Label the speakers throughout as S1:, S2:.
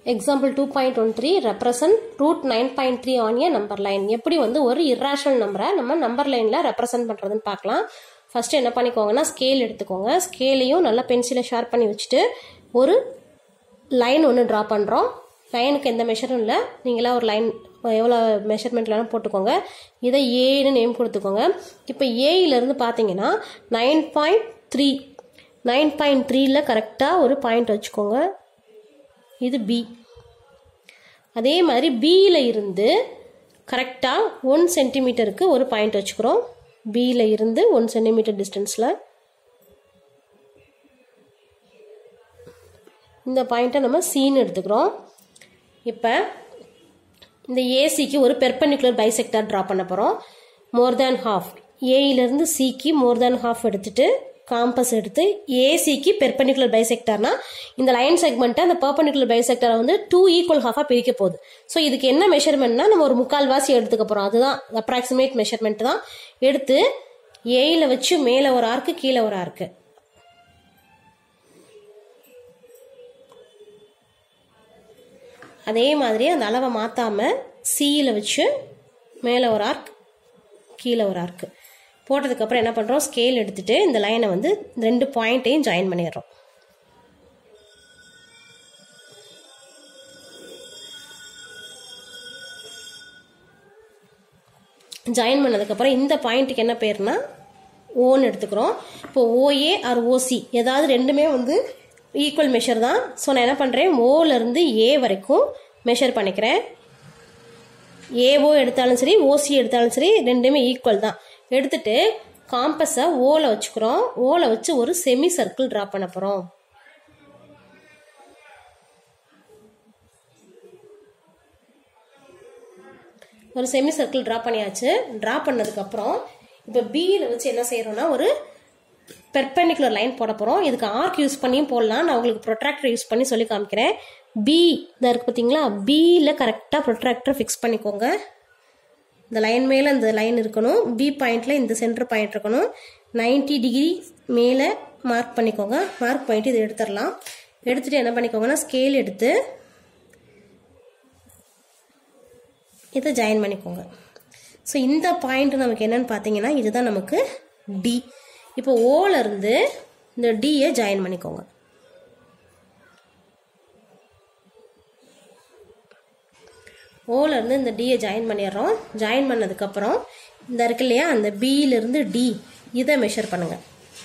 S1: example two point one three represent root nine point three on A number line எப்படி வந்து ஒரு irrational நம்பரை நம்ம நம்பர் லைனில் ரெப்ரசன்ட் பண்ணுறதுன்னு பார்க்கலாம் ஃபர்ஸ்ட் என்ன பண்ணிக்கோங்கன்னா ஸ்கேல் எடுத்துக்கோங்க ஸ்கேலையும் நல்லா பென்சிலை ஷார்ப் பண்ணி வச்சுட்டு ஒரு லைன் ஒன்று ட்ரா பண்ணுறோம் லைனுக்கு எந்த மெஷரும் இல்லை நீங்களா ஒரு லைன் எவ்வளோ மெஷர்மெண்ட்லாம் போட்டுக்கோங்க இதை ஏன்னு நேம் கொடுத்துக்கோங்க இப்போ ஏயிலேருந்து பார்த்தீங்கன்னா nine point three nine point த்ரீல கரெக்டாக ஒரு பாயிண்ட் வச்சுக்கோங்க இது பி அதே மாதிரி பியில் இருந்து கரெக்டாக ஒன் சென்டிமீட்டருக்கு ஒரு பாயிண்ட் வச்சுக்கிறோம் பியில் இருந்து ஒன் சென்டிமீட்டர் டிஸ்டன்ஸில் இந்த பாயிண்ட்டை நம்ம சீன்னு எடுத்துக்கிறோம் இப்போ இந்த ஏசிக்கு ஒரு பெர்பெண்டிகுலர் பைசெக்டார் ட்ரா பண்ண போகிறோம் மோர் தேன் ஹாஃப் ஏயிலேருந்து சிக்கு மோர் தேன் ஹாஃப் எடுத்துட்டு காம்பஸ் எடுத்து ஏசிக்கு பெர்பெண்டிகுலர் பைசெக்டார்னா இந்த லைன் செக்மெண்ட்டை அந்த பெர்பெண்டிகுலர் பைசெக்டாரை வந்து டூ ஈக்குவல் ஹாஃபாக பிரிக்க போகுது ஸோ இதுக்கு என்ன மெஷர்மெண்ட்னா நம்ம ஒரு முக்கால் வாசி எடுத்துக்க போகிறோம் அதுதான் அப்ராக்சிமேட் மெஷர்மெண்ட் தான் எடுத்து ஏயில் வச்சு மேலே ஒரு ஆர்க்கு கீழே ஒரு ஆர்க்கு அதே மாதிரி அந்த அளவை மாற்றாமல் சியில் வச்சு மேலே ஒரு ஆர்க் கீழே ஒரு ஆர்க்கு போட்டதுக்கப்புறம் என்ன பண்ணுறோம் ஸ்கேல் எடுத்துட்டு இந்த லைனை வந்து ரெண்டு பாயிண்ட்டையும் ஜாயின் பண்ணிடுறோம் ஜாயின் பண்ணதுக்கப்புறம் இந்த பாயிண்ட்டுக்கு என்ன பேர்னா ஓன்னு எடுத்துக்கிறோம் இப்போ ஓஏ ஆர் ஓசி ஏதாவது ரெண்டுமே வந்து ஈக்குவல் மெஷர் தான் ஸோ நான் என்ன பண்ணுறேன் ஓலேருந்து ஏ வரைக்கும் மெஷர் பண்ணிக்கிறேன் ஏஓ எடுத்தாலும் சரி ஓசி எடுத்தாலும் சரி ரெண்டுமே ஈக்குவல் தான் எடுத்துட்டு காம்பஸை ஓல வச்சுக்கிறோம் ஓல வச்சு ஒரு செமி சர்க்கிள் ட்ரா பண்ண போகிறோம் ஒரு செமி சர்க்கிள் ட்ரா பண்ணியாச்சு ட்ரா பண்ணதுக்கப்புறம் இப்போ பியில் வச்சு என்ன செய்கிறோம்னா ஒரு பெர்பெண்டிகுலர் லைன் போட போகிறோம் இதுக்கு ஆர்க் யூஸ் பண்ணியும் போடலாம் நான் உங்களுக்கு ப்ரொட்ராக்டர் யூஸ் பண்ணி சொல்லி காமிக்கிறேன் பி இதாக இருக்குது பார்த்தீங்களா பியில் கரெக்டாக ப்ரொட்ராக்டர் ஃபிக்ஸ் பண்ணிக்கோங்க இந்த லைன் மேலே இந்த லைன் இருக்கணும் பி பாயிண்டில் இந்த சென்டர் பாயிண்ட் இருக்கணும் நைன்டி டிகிரி மேலே மார்க் பண்ணிக்கோங்க மார்க் பண்ணிட்டு இதை எடுத்துடலாம் எடுத்துகிட்டு என்ன பண்ணிக்கோங்கன்னா ஸ்கேல் எடுத்து இதை ஜாயின் பண்ணிக்கோங்க ஸோ இந்த பாயிண்ட் நமக்கு என்னன்னு பார்த்தீங்கன்னா இதுதான் நமக்கு டி இப்போ ஓலேருந்து இந்த டியை ஜாயின் பண்ணிக்கோங்க ஓலேருந்து இந்த டியை ஜாயின் பண்ணிடுறோம் ஜாயின் பண்ணதுக்கப்புறம் இந்த இருக்கு இல்லையா அந்த பியிலிருந்து டி இதை மெஷர் பண்ணுங்கள்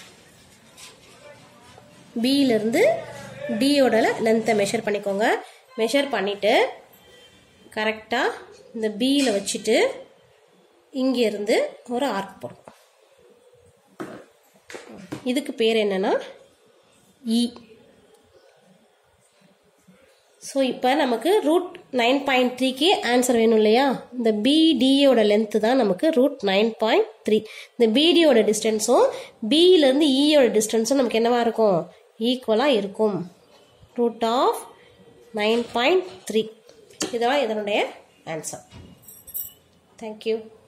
S1: பியிலிருந்து டியோட லென்த்தை மெஷர் பண்ணிக்கோங்க மெஷர் பண்ணிவிட்டு கரெக்டாக இந்த பியில் வச்சுட்டு இங்கேருந்து ஒரு ஆர்க் போடும் இதுக்கு பேர் என்னன்னா இ ஸோ இப்போ நமக்கு ரூட் நைன் பாயிண்ட் த்ரீக்கு ஆன்சர் வேணும் இல்லையா இந்த பிடியோட லென்த்து தான் நமக்கு ரூட் நைன் பாயிண்ட் த்ரீ இந்த பிடியோட டிஸ்டன்ஸும் பியிலேருந்து இயோட டிஸ்டன்ஸும் நமக்கு என்னவா இருக்கும் ஈக்குவலாக இருக்கும் root of nine point three இதுதான் இதனுடைய ஆன்சர் தேங்க்யூ